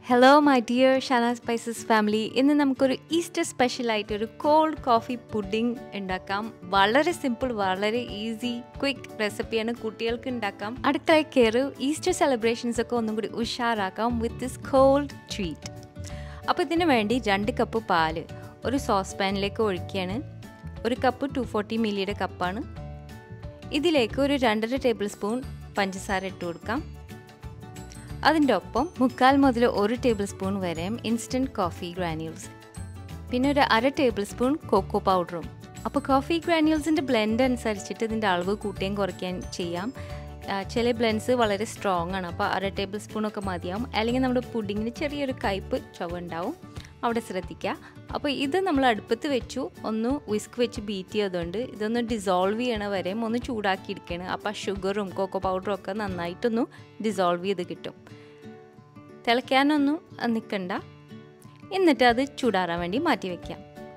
hello my dear Shana spices family ഇന്ന് നമുക്കൊരു Easter സ്പെഷ്യലായിട്ട് ഒരു കോൾഡ് കോഫി പുഡിംഗ് ഉണ്ടാക്കാം വളരെ സിമ്പിൾ വളരെ ഈസി ക്വിക്ക് റെസിപ്പിയാണ് കുട്ടികൾക്ക് ഉണ്ടാക്കാം അടുക്കളയിൽ കയറി ഈസ്റ്റർ സെലിബ്രേഷൻസ് ഒക്കെ ഒന്നും കൂടി ഉഷാറാക്കാം വിത്ത് ദിസ് കോൾഡ് ട്രീറ്റ് അപ്പോൾ ഇതിന് വേണ്ടി രണ്ട് കപ്പ് പാല് ഒരു സോസ് പാനിലേക്ക് ഒഴിക്കുകയാണ് ഒരു കപ്പ് ടു ഫോർട്ടി മില്ലിയുടെ കപ്പാണ് ഇതിലേക്ക് ഒരു രണ്ടര ടേബിൾ സ്പൂൺ പഞ്ചസാര ഇട്ട് കൊടുക്കാം അതിൻ്റെ ഒപ്പം മുക്കാൽ മുതൽ ഒരു ടേബിൾ സ്പൂൺ വരെ ഇൻസ്റ്റൻറ്റ് കോഫി ഗ്രാന്യൂൾസ് പിന്നെ ഒരു അര ടേബിൾ സ്പൂൺ കോക്കോ പൗഡറും അപ്പോൾ കോഫി ഗ്രാന്യൂൾസിൻ്റെ ബ്ലെൻഡ് അനുസരിച്ചിട്ട് ഇതിൻ്റെ അളവ് കൂട്ടുകയും കുറയ്ക്കാൻ ചെയ്യാം ചില ബ്ലെൻഡ്സ് വളരെ സ്ട്രോങ് ആണ് അപ്പോൾ അര ടേബിൾ സ്പൂണൊക്കെ മതിയാവും അല്ലെങ്കിൽ നമ്മുടെ പുഡിങ്ങിന് ചെറിയൊരു കയ്പ്പ് ചുവ ഉണ്ടാവും അവിടെ ശ്രദ്ധിക്കുക അപ്പോൾ ഇത് നമ്മൾ അടുപ്പത്ത് വെച്ചു ഒന്ന് വിസ്ക് വെച്ച് ബീറ്റ് ചെയ്തുകൊണ്ട് ഇതൊന്ന് ഡിസോൾവ് ചെയ്യണ വരെ ഒന്ന് ചൂടാക്കി എടുക്കണം അപ്പോൾ ഷുഗറും കോക്കോ പൗഡറും ഒക്കെ നന്നായിട്ടൊന്ന് ഡിസോൾവ് ചെയ്ത് കിട്ടും തിളയ്ക്കാനൊന്നും നിൽക്കണ്ട എന്നിട്ട് അത് ചൂടാറാൻ വേണ്ടി മാറ്റി വയ്ക്കാം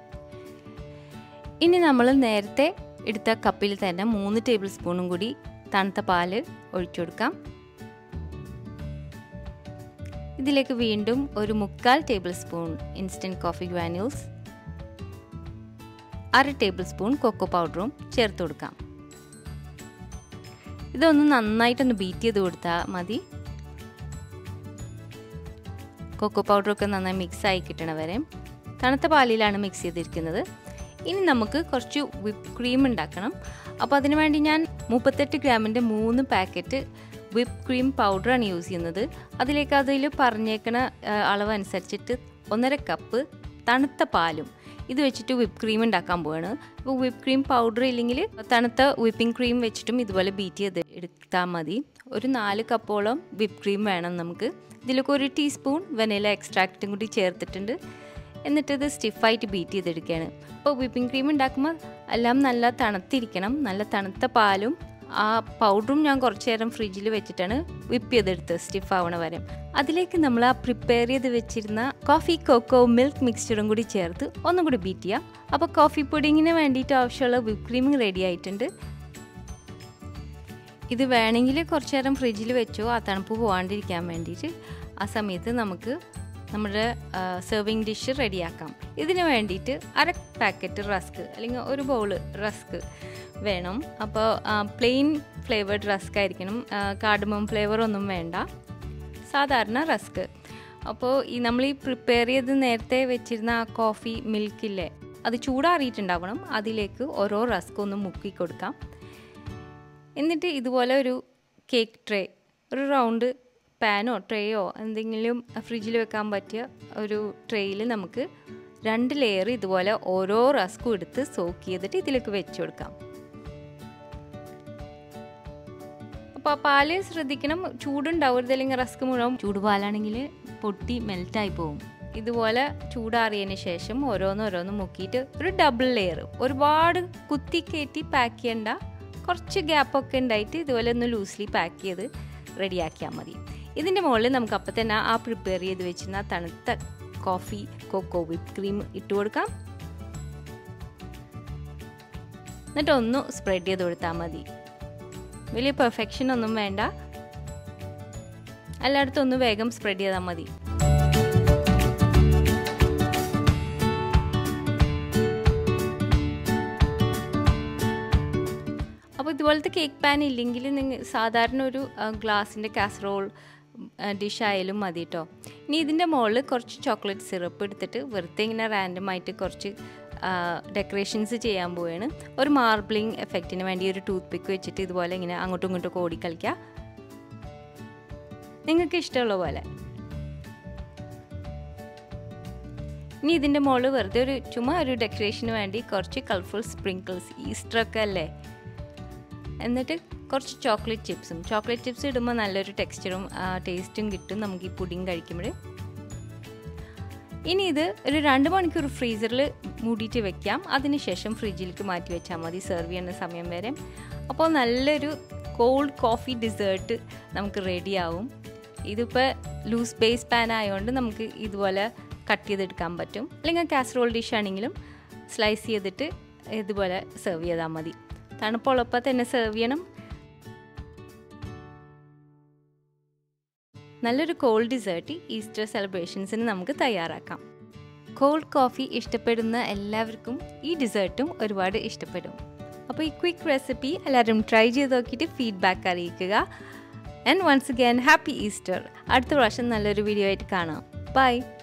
ഇനി നമ്മൾ നേരത്തെ എടുത്ത കപ്പിൽ തന്നെ മൂന്ന് ടേബിൾ സ്പൂണും കൂടി തണുത്ത പാല് ഒഴിച്ചു കൊടുക്കാം ഇതിലേക്ക് വീണ്ടും ഒരു മുക്കാൽ tablespoon instant coffee granules അര ടേബിൾ സ്പൂൺ കൊക്കോ പൗഡറും ചേർത്ത് കൊടുക്കാം ഇതൊന്ന് നന്നായിട്ടൊന്ന് ബീറ്റ് ചെയ്ത് കൊടുത്താൽ മതി കൊക്കോ പൗഡറൊക്കെ നന്നായി മിക്സ് ആയി കിട്ടണ വരെ തണുത്ത പാലിലാണ് മിക്സ് ചെയ്തിരിക്കുന്നത് ഇനി നമുക്ക് കുറച്ച് വിപ്പ് ക്രീം ഉണ്ടാക്കണം അപ്പോൾ അതിനു വേണ്ടി ഞാൻ മുപ്പത്തെട്ട് ഗ്രാമിൻ്റെ മൂന്ന് പാക്കറ്റ് വിപ്പ് ക്രീം പൗഡറാണ് യൂസ് ചെയ്യുന്നത് അതിലേക്ക് അതിൽ പറഞ്ഞേക്കണ അളവ് അനുസരിച്ചിട്ട് ഒന്നര കപ്പ് തണുത്ത പാലും ഇത് വെച്ചിട്ട് വിപ്പ് ക്രീം ഉണ്ടാക്കാൻ പോവാണ് ഇപ്പോൾ വിപ്പ് ക്രീം പൗഡർ ഇല്ലെങ്കിൽ തണുത്ത വിപ്പിംഗ് ക്രീം വെച്ചിട്ടും ഇതുപോലെ ബീറ്റ് ചെയ്ത് എടുത്താൽ മതി ഒരു നാല് കപ്പോളം വിപ്പ് ക്രീം വേണം നമുക്ക് ഇതിലേക്ക് ഒരു ടീസ്പൂൺ വെനില എക്സ്ട്രാക്റ്റും കൂടി ചേർത്തിട്ടുണ്ട് എന്നിട്ട് ഇത് സ്റ്റിഫായിട്ട് ബീറ്റ് ചെയ്തെടുക്കുകയാണ് അപ്പോൾ വിപ്പിംഗ് ക്രീം ഉണ്ടാക്കുമ്പോൾ എല്ലാം നല്ല തണുത്തിരിക്കണം നല്ല തണുത്ത പാലും ആ പൗഡറും ഞാൻ കുറച്ച് നേരം ഫ്രിഡ്ജിൽ വെച്ചിട്ടാണ് വിപ്പ് ചെയ്തെടുത്ത് സ്റ്റിഫ് ആവണ വരെ അതിലേക്ക് നമ്മൾ ആ പ്രിപ്പയർ ചെയ്ത് വെച്ചിരുന്ന കോഫി കൊക്കോ മിൽക്ക് മിക്സ്ചറും കൂടി ചേർത്ത് ഒന്നും കൂടി ബീറ്റ് ചെയ്യാം അപ്പോൾ കോഫി പുഡിങ്ങിന് വേണ്ടിയിട്ട് ആവശ്യമുള്ള വിപ്പ് ക്രീം റെഡി ആയിട്ടുണ്ട് ഇത് വേണമെങ്കിൽ കുറച്ച് നേരം ഫ്രിഡ്ജിൽ വെച്ചോ ആ തണുപ്പ് പോകാണ്ടിരിക്കാൻ വേണ്ടിയിട്ട് ആ സമയത്ത് നമുക്ക് നമ്മുടെ സെർവിങ് ഡിഷ് റെഡിയാക്കാം ഇതിന് വേണ്ടിയിട്ട് അര പാക്കറ്റ് റസ്ക് അല്ലെങ്കിൽ ഒരു ബൗള് റസ്ക് വേണം അപ്പോൾ പ്ലെയിൻ ഫ്ലേവേർഡ് റസ്ക് ആയിരിക്കണം കാർഡമം ഫ്ലേവർ ഒന്നും വേണ്ട സാധാരണ റസ്ക് അപ്പോൾ ഈ നമ്മൾ ഈ പ്രിപ്പയർ ചെയ്ത് നേരത്തെ വെച്ചിരുന്ന ആ കോഫി മിൽക്കില്ലേ അത് ചൂടാറിയിട്ടുണ്ടാവണം അതിലേക്ക് ഓരോ റസ്ക് ഒന്ന് മുക്കി കൊടുക്കാം എന്നിട്ട് ഇതുപോലെ ഒരു കേക്ക് ട്രേ ഒരു റൗണ്ട് പാനോ ട്രേയോ എന്തെങ്കിലും ഫ്രിഡ്ജിൽ വെക്കാൻ പറ്റിയ ഒരു ട്രേയിൽ നമുക്ക് രണ്ട് ലെയർ ഇതുപോലെ ഓരോ റസ്കും എടുത്ത് സോക്ക് ചെയ്തിട്ട് ഇതിലേക്ക് വെച്ച് കൊടുക്കാം അപ്പോൾ ആ പാല് ശ്രദ്ധിക്കണം ചൂടുണ്ടാവരുത് അല്ലെങ്കിൽ റസ്ക് മുഴുവൻ ചൂടുപാലാണെങ്കിൽ പൊട്ടി മെൽറ്റായി പോകും ഇതുപോലെ ചൂടാറിയതിന് ശേഷം ഓരോന്നോരോന്ന് മുക്കിയിട്ട് ഒരു ഡബിൾ ലെയർ ഒരുപാട് കുത്തി കയറ്റി പാക്ക് ചെയ്യേണ്ട കുറച്ച് ഗ്യാപ്പൊക്കെ ഉണ്ടായിട്ട് ഇതുപോലെ ഒന്ന് ലൂസ്ലി പാക്ക് ചെയ്ത് റെഡിയാക്കിയാൽ മതി ഇതിൻ്റെ മുകളിൽ നമുക്ക് അപ്പം തന്നെ ആ പ്രിപ്പയർ ചെയ്ത് വെച്ചിരുന്ന തണുത്ത കോഫി കൊക്കോ വിപ്പ് ക്രീം ഇട്ട് കൊടുക്കാം എന്നിട്ട് ഒന്ന് സ്പ്രെഡ് ചെയ്ത് കൊടുത്താൽ മതി വലിയ പെർഫെക്ഷൻ ഒന്നും വേണ്ട എല്ലായിടത്തും ഒന്ന് വേഗം സ്പ്രെഡ് ചെയ്താൽ മതി അപ്പോൾ ഇതുപോലത്തെ കേക്ക് പാൻ ഇല്ലെങ്കിൽ നിങ്ങൾ സാധാരണ ഒരു ഗ്ലാസിൻ്റെ കാസറോൾ ഡിഷ് ആയാലും മതി കേട്ടോ ഇനി ഇതിൻ്റെ മുകളിൽ കുറച്ച് ചോക്ലേറ്റ് സിറപ്പ് എടുത്തിട്ട് വെറുതെ ഇങ്ങനെ റാൻഡമായിട്ട് കുറച്ച് ഡെക്കറേഷൻസ് ചെയ്യാൻ പോവുകയാണ് ഒരു മാർബിളിങ് എഫക്റ്റിന് വേണ്ടി ഒരു ടൂത്ത് പിക്ക് വെച്ചിട്ട് ഇതുപോലെ ഇങ്ങനെ അങ്ങോട്ടും ഇങ്ങോട്ടും ഓടി കളിക്കുക നിങ്ങൾക്ക് ഇഷ്ടമുള്ള പോലെ ഇനി ഇതിൻ്റെ മുകളിൽ വെറുതെ ഒരു ചുമ്മാ ഒരു ഡെക്കറേഷന് വേണ്ടി കുറച്ച് കളർഫുൾ സ്പ്രിങ്കിൾസ് ഈസ്റ്ററൊക്കെ അല്ലേ എന്നിട്ട് കുറച്ച് ചോക്ലേറ്റ് ചിപ്സും ചോക്ലേറ്റ് ചിപ്സ് ഇടുമ്പോൾ നല്ലൊരു ടെക്സ്ചറും ടേസ്റ്റും കിട്ടും നമുക്ക് ഈ പുഡിങ് കഴിക്കുമ്പോൾ ഇനി ഇത് ഒരു രണ്ട് മണിക്കൂർ ഫ്രീസറിൽ മൂടിയിട്ട് വെക്കാം അതിനുശേഷം ഫ്രിഡ്ജിലേക്ക് മാറ്റി വെച്ചാൽ മതി സെർവ് ചെയ്യുന്ന സമയം വരെ അപ്പോൾ നല്ലൊരു കോൾഡ് കോഫി ഡിസേർട്ട് നമുക്ക് റെഡിയാവും ഇതിപ്പോൾ ലൂസ് ബേസ് പാൻ ആയതുകൊണ്ട് നമുക്ക് ഇതുപോലെ കട്ട് ചെയ്തെടുക്കാൻ പറ്റും അല്ലെങ്കിൽ കാസറോൾ ഡിഷ് ആണെങ്കിലും സ്ലൈസ് ചെയ്തിട്ട് ഇതുപോലെ സെർവ് ചെയ്താൽ മതി തണുപ്പുള്ളപ്പോൾ തന്നെ സെർവ് ചെയ്യണം നല്ലൊരു കോൾഡ് ഡിസേർട്ട് ഈസ്റ്റർ സെലിബ്രേഷൻസിന് നമുക്ക് തയ്യാറാക്കാം കോൾഡ് കോഫി ഇഷ്ടപ്പെടുന്ന എല്ലാവർക്കും ഈ ഡിസേർട്ടും ഒരുപാട് ഇഷ്ടപ്പെടും അപ്പോൾ ഈ ക്വിക്ക് റെസിപ്പി എല്ലാവരും ട്രൈ ചെയ്ത് നോക്കിയിട്ട് ഫീഡ്ബാക്ക് അറിയിക്കുക and once again happy Easter അടുത്ത പ്രാവശ്യം നല്ലൊരു വീഡിയോ ആയിട്ട് കാണാം ബൈ